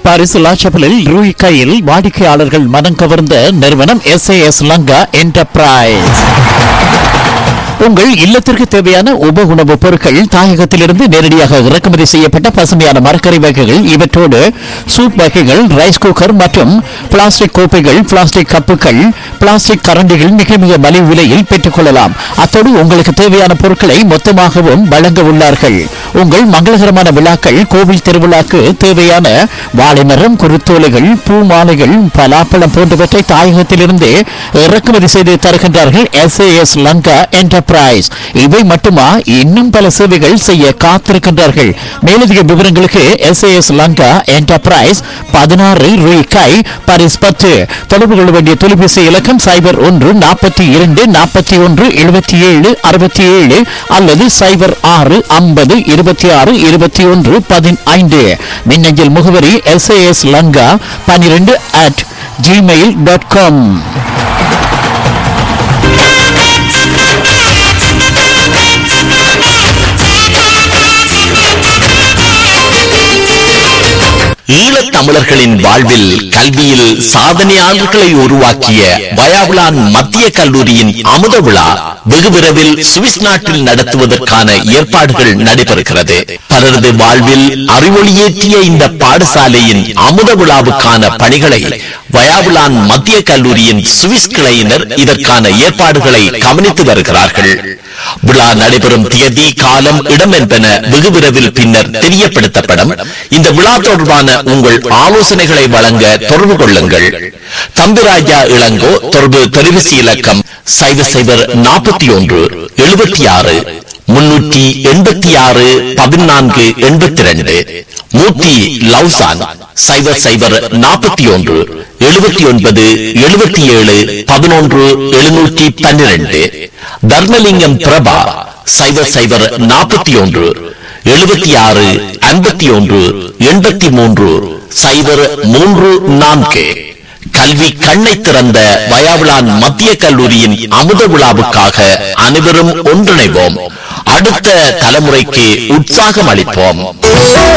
Paris லாச்சபலில் ரூய் கையில் வாடிக்கையாளர்கள் மனம் கவர்ந்த நிறுவனம் எஸ்ஏஎஸ் லங்கா என்டர்பிரைஸ் உங்கள் இல்லத்திற்கு தேவையான உப உணவுப் பொருட்கள் தாயகத்திலிருந்து நேரடியாக இறக்குமதி செய்யப்பட்ட பசுமையான மரக்கறி வகைகள் இவற்றோடு சூப் வகைகள் ரைஸ் குக்கர் மற்றும் பிளாஸ்டிக் கோப்பைகள் பிளாஸ்டிக் கப்புகள் பிளாஸ்டிக் கரண்டிகள் மிக மிக மலிவு விலையில் பெற்றுக்கொள்ளலாம் அத்தோடு உங்களுக்கு தேவையான பொருட்களை மொத்தமாகவும் வழங்க உள்ளார்கள் உங்கள் மங்களகரமான விழாக்கள் கோவில் திருவிழாக்கு தேவையான வாழைமரம் குருத்தோலைகள் பூ மாலைகள் பலாப்பழம் போன்றவற்றை தாயகத்திலிருந்து இறக்குமதி செய்து தருகின்றார்கள் எஸ்ஏஎஸ் லங்கா என்டர்பிரைஸ் இவை மட்டுமா இன்னும் பல சேவைகள் செய்ய காத்திருக்கின்றார்கள் மேலதிக விவரங்களுக்கு எஸ்ஏஎஸ் லங்கா என்டர்பிரைஸ் பதினாறு ரூபாய் பாரிஸ் பத்து தொடர்பு கொள்ள வேண்டிய தொலைபேசி இலக்கம் சைபர் ஒன்று நாற்பத்தி இரண்டு நாற்பத்தி ஒன்று எழுபத்தி ஏழு அறுபத்தி ஏழு அல்லது சைபர் ஆறு ஐம்பது இருபத்தி ஆறு இருபத்தி ஒன்று பதினைந்து மின்னஞ்சல் முகவரி எஸ்ஏஎஸ் லங்கா பன்னிரெண்டு அட் ஜிமெயில் டாட் காம் ஈழத் தமிழர்களின் வாழ்வில் கல்வியில் சாதனையாளர்களை உருவாக்கிய வயாவுலான் மத்திய கல்லூரியின் அமுத விழா வெகு விரைவில் சுவிஸ் நாட்டில் நடத்துவதற்கான ஏற்பாடுகள் நடைபெறுகிறது பலரது வாழ்வில் அறிவொளியேற்றிய இந்த பாடசாலையின் அமுத விழாவுக்கான பணிகளை வயாவுலான் மத்திய கல்லூரியின் சுவிஸ் கிளையினர் இதற்கான ஏற்பாடுகளை கவனித்து வருகிறார்கள் விழா நடைபெறும் தேதி காலம் இடம் என்பன வெகு விரைவில் பின்னர் தெரியப்படுத்தப்படும் இந்த விழா தொடர்பான உங்கள் ஆலோசனைகளை வழங்க தொடர்பு கொள்ளுங்கள் தம்பிராஜா இளங்கோ தொடர்பு தொலைபேசி இலக்கம் சைவர் சைவர் நாற்பத்தி ஒன்று எழுபத்தி ஆறு முன்னூற்றி எண்பத்தி ஆறு பதினான்கு எண்பத்தி ரெண்டு மூர்த்தி லவ்சான் சைவர் சைவர் நாற்பத்தி ஒன்று எழுபத்தி ஒன்பது எழுபத்தி ஏழு பதினொன்று எழுநூற்றி பன்னிரண்டு தர்மலிங்கம் பிரபா சைவர் சைவர் நாற்பத்தி ஒன்று எழுபத்தி ஆறு ஐம்பத்தி ஒன்று எண்பத்தி மூன்று சைவர் மூன்று நான்கு கல்வி கண்ணை திறந்த வயாவிலான் மத்திய கல்லூரியின் அமுத விழாவுக்காக அனைவரும் ஒன்றிணைவோம் அடுத்த தலைமுறைக்கு உற்சாகம் அளிப்போம்